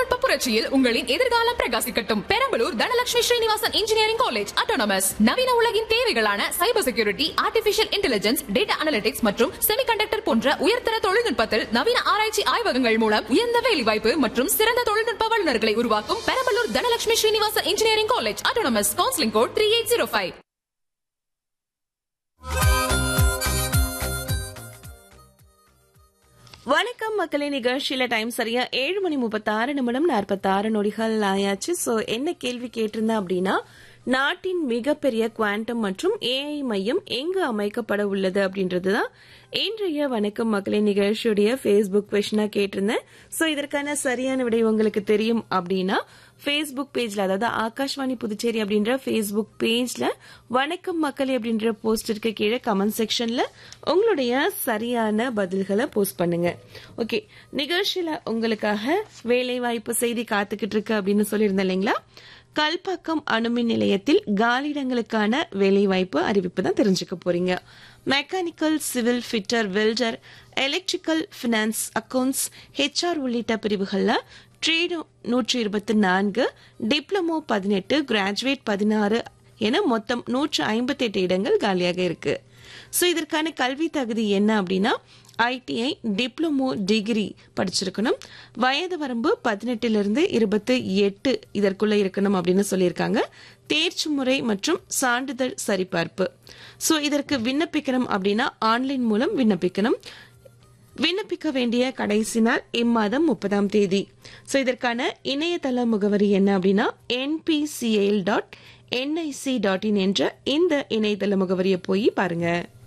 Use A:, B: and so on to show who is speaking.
A: தொழில்நுட்ப புரட்சியில் உங்களின் எதிர்காலம் பிரகாசிக்கட்டும் Perambalur Dhanalakshmi Srinivasan engineering college autonomous நவீன உலகின் தேவைகளான cyber security artificial intelligence data analytics மற்றும் செமிகண்டக்டர் போன்ற உயர்தர தொழில்நுட்பத்தில் நவீன ஆராய்ச்சி ஆய்வகங்கள் மூலம் உயர்ந்த வேலைவாய்ப்பு மற்றும் சிறந்த தொழில்நுட்ப வல்லுநர்களை உருவாக்கும் Perambalur Dhanalakshmi Srinivasan engineering college autonomous counselling code three eight zero five
B: வணக்கம் மக்களே நிகழ்ச்சியில டைம் சரியா ஏழு மணி முப்பத்தாறு நிமிடம் நாற்பத்தாறு நொடிகள் ஆயாச்சு சோ என்ன கேள்வி கேட்டிருந்தேன் அப்படின்னா நாட்டின் மிகப்பெரிய குவாண்டம் மற்றும் ஏஐ மையம் எங்கு அமைக்கப்பட உள்ளது அப்படின்றதுதான் இன்றைய வணக்கம் மக்களே நிகழ்ச்சியுடைய ஃபேஸ்புக் கொஷனா கேட்டிருந்தேன் சோ இதற்கான சரியான விடை உங்களுக்கு தெரியும் அப்படின்னா ஃபேஸ்புக் பேஜ்ல அதாவது ஆகாஷ்வாணி புதுச்சேரி அப்படின்ற ஃபேஸ்புக் பேஜ்ல வணக்கம் மக்களே அப்படின்ற போஸ்டருக்கு கீழே கமெண்ட் செக்ஷன்ல உங்களுடைய சரியான பதில்களை போஸ்ட் பண்ணுங்க ஓகே நிகழ்ச்சியில உங்களுக்காக வேலை வாய்ப்பு செய்தி காத்துக்கிட்டு இருக்கு அப்படின்னு சொல்லியிருந்தேன் இல்லைங்களா கல்பாக்கம் அணுமின் நிலையத்தில் காலியிடங்களுக்கான வேலைவாய்ப்பு அறிவிப்பு தான் தெரிஞ்சுக்க போறீங்க mechanical civil fitter welder electrical finance accounts HR உள்ளிட்ட பிரிவுகளில் ட்ரேடு நூற்றி இருபத்தி நான்கு டிப்ளமோ பதினெட்டு கிராஜுவேட் பதினாறு என மொத்தம் நூற்று ஐம்பத்தி எட்டு இடங்கள் காலியாக இருக்கு ஸோ இதற்கான கல்வி தகுதி என்ன அப்படின்னா ஐடிஐ டிப்ளமோ டிகிரி படிச்சிருக்கணும் வயது வரம்பு பதினெட்டிலிருந்து இருபத்தி எட்டு இதற்குள்ள இருக்கணும் அப்படின்னு சொல்லியிருக்காங்க தேர்ச்சி முறை மற்றும் சான்றிதழ் சரிபார்ப்பு ஸோ இதற்கு விண்ணப்பிக்கணும் அப்படின்னா ஆன்லைன் மூலம் விண்ணப்பிக்கணும் விண்ணப்பிக்க வேண்டிய கடைசி நாள் இம்மாதம் முப்பதாம் தேதி ஸோ இதற்கான இணையதள முகவரி என்ன அப்படின்னா NPCL dot NIC dot in என்ற இந்த இணையதள முகவரியை போய் பாருங்க